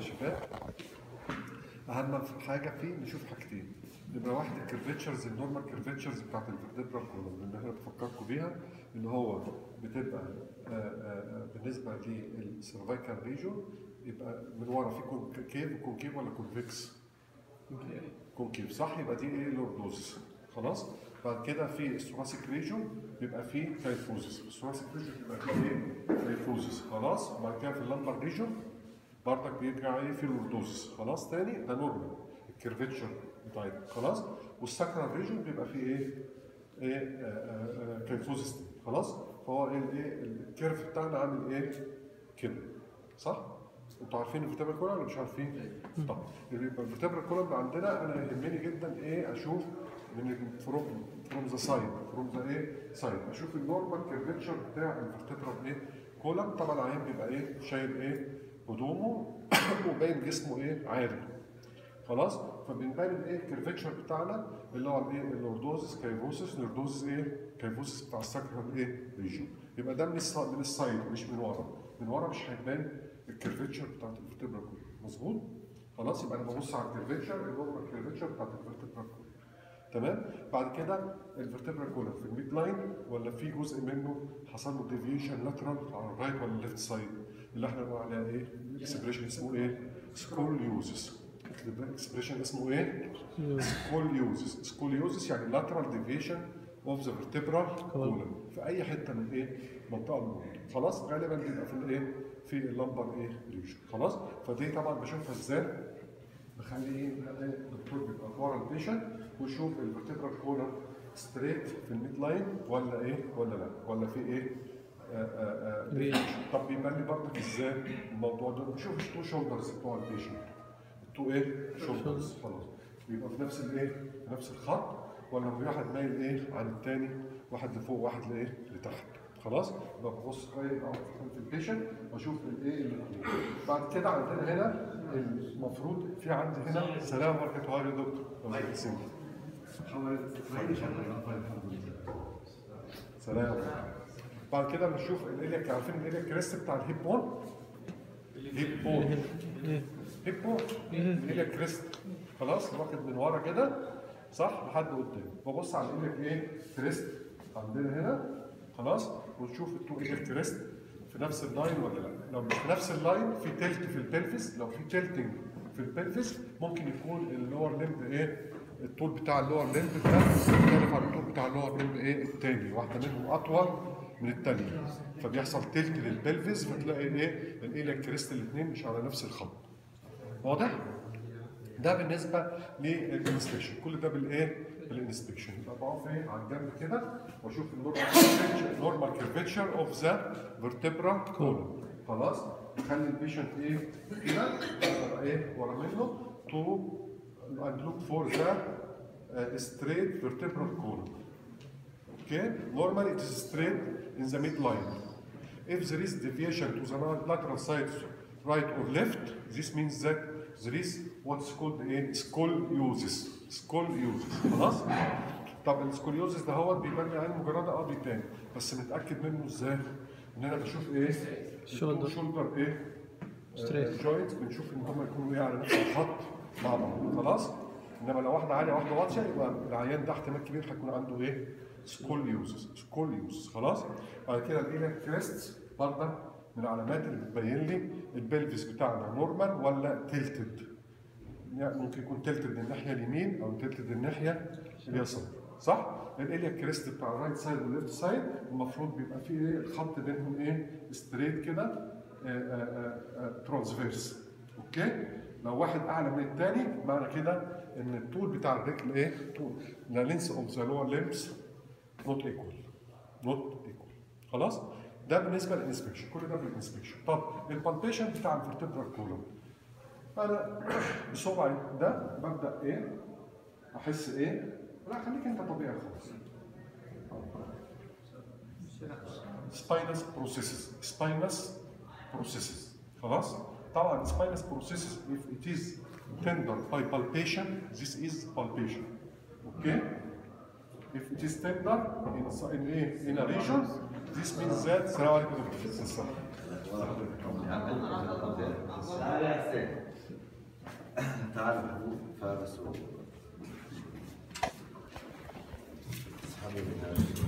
يا شباب اهم حاجه فيه نشوف حاجتين نمره واحد الكيرفتشرز النورمال كيرفتشرز بتاعت الفرتبرال كولوم اللي احنا بفكركم بيها ان هو بتبقى آه، آه، بالنسبه للسيرفايكال ريجون يبقى من ورا في كونكيف كونكيف ولا كونفكس؟ كونكيف صح يبقى دي ايه لوردوزس خلاص بعد كده في الثوراسيك ريجون بيبقى فيه كايفوزس الثوراسيك ريجون بيبقى فيه ايه كايفوزس خلاص وبعد كده في اللمبر ريجون بردك بيرجع ايه في لوردوزس خلاص تاني ده نورمال الكيرفتشر بتاعتنا خلاص والساكرال ريجون بيبقى فيه ايه ايه آه، آه، آه، كايفوزس تاني. خلاص فهو ايه الايه الكيرف بتاعنا عامل ايه كده صح انتوا عارفين الفيتابر كولم ولا مش عارفين؟ طب يبقى الفيتابر كولم اللي عندنا انا يهمني جدا ايه اشوف من فروم فروم ذا سايد فروم ذا ايه سايد اشوف النورمال كيرفتشر بتاع الفيرتبرال ايه كولم طبعا العيان بيبقى ايه شايل ايه هدومه وباين جسمه ايه عاري خلاص فبنبين الايه الكيرفتشر بتاعنا اللي هو الايه اللوردوزس كايفوسس لوردوزس ايه كايفوسس بتاع الساكرال ايه ريجون يبقى ده من السا- من السايد مش من ورا من ورا مش هيبان الكيرفتشر بتاعت الفيرتبرال كولم مظبوط خلاص يبقى انا ببص على الكيرفتشر النورمال كيرفتشر بتاعت الفيرتبرال كولم تمام بعد كده الفيرتبرال كولم في الميد لاين ولا في جزء منه حصل له ديفيشن لاترال على الرايت ولا الليفت سايد اللي احنا بنقول عليها ايه اكسبريشن اسمه ايه سكوليوزس اكسبريشن اسمه ايه سكوليوزس سكوليوزس يعني لاترال ديفيشن اوف ذا فيرتبرال كولم في اي حته من ايه منطقه من المنطقة. خلاص غالبا بيبقى في الايه في اللمبر ايه ريجن خلاص فدي طبعا بشوفها ازاي بخلي ايه الدكتور بيبقى ورا البيشنت ويشوف الفرتبرال كولر ستريت في الميد لاين ولا ايه ولا لا ولا في ايه آه، آه، آه، بي- طب بيبان لي برضك ازاي الموضوع ده بشوف التو شولدرز بتوع البيشنت التو ايه شولدرز خلاص بيبقى في نفس الايه في نفس الخط ولا في واحد مايل ايه عن الثاني واحد لفوق واحد لايه لتحت خلاص يبقى ببص كويس أهو في البيشنت واشوف الايه اللي بعد كده عندنا هنا المفروض في عندي هنا سلام ورحمه الله يا دكتور الله يسلمك سلام بعد كده بنشوف الالياك عارفين الالياك كريست بتاع الهيب بون هيب بون هيب بون الالياك كريست خلاص واخد من ورا كده صح لحد قدام ببص على الالياك ايه كريست عندنا هنا خلاص ونشوف التو الياك كريست في نفس اللاين ولا لا لو مش في نفس اللاين في تلت في البلفس لو في تلتنج في البلفس ممكن يكون اللور ليمب ايه الطول بتاع اللور ليمب ده مختلف عن الطول بتاع اللور ليمب ايه التاني واحده منهم اطول من التانية فبيحصل تلت للبلفس فتلاقي ايه الالياك كريست الاثنين مش على نفس الخط واضح؟ ده بالنسبه للانسبكشن كل ده بالايه؟ بالانسبكشن يبقى بقف ايه على الجنب كده واشوف النورمال كيرفتشر اوف ذا فيرتبرا كولوم خلاص خلي البيشنت ايه كده يبقى ايه ورا منه تو and look for the uh, straight vertebral column okay normally it is straight in the midline if there is deviation to the lateral side right or left this means that there is what's called a scoliosis scoliosis خلاص طب السكوليوزس ده هو بيبان لي عين مجرده اه بيبان بس نتاكد منه ازاي ان انا بشوف ايه Shoulder. شولدر ايه Straight. جوينت بنشوف ان هم يكونوا ايه على نفس الخط مع بعض خلاص انما لو واحده عاليه واحده واطيه يبقى العيان ده احتمال كبير هيكون عنده ايه سكوليوزس سكوليوزس خلاص بعد كده الايلك كريست برضه من العلامات اللي بتبين لي البلفس بتاعنا نورمال ولا تلتد يعني ممكن يكون تلتد الناحيه اليمين او تلتد الناحيه اليسار صح؟ الاليا كريست بتاع الرايت سايد والليفت سايد المفروض بيبقى فيه ايه الخط بينهم ايه ستريت كده ترانسفيرس اوكي لو واحد اعلى من الثاني معنى كده ان الطول بتاع الرجل ايه طول ذا لينس اوف ذا لور ليمبس نوت ايكوال نوت ايكوال خلاص ده بالنسبه للانسبكشن كل ده بالانسبكشن طب البالبيشن بتاع الفرتبرال كولوم انا بصبعي ده ببدا ايه احس ايه لا خليك انت طبيعي خالص spinous processes spinous processes خلاص طبعا spinous processes if it is tender by palpation this is palpation okay if it is tender in, in, a- in a region this means that السلام عليكم يا دكتور. السلام. تعال محمود فارس و اصحابي من هذا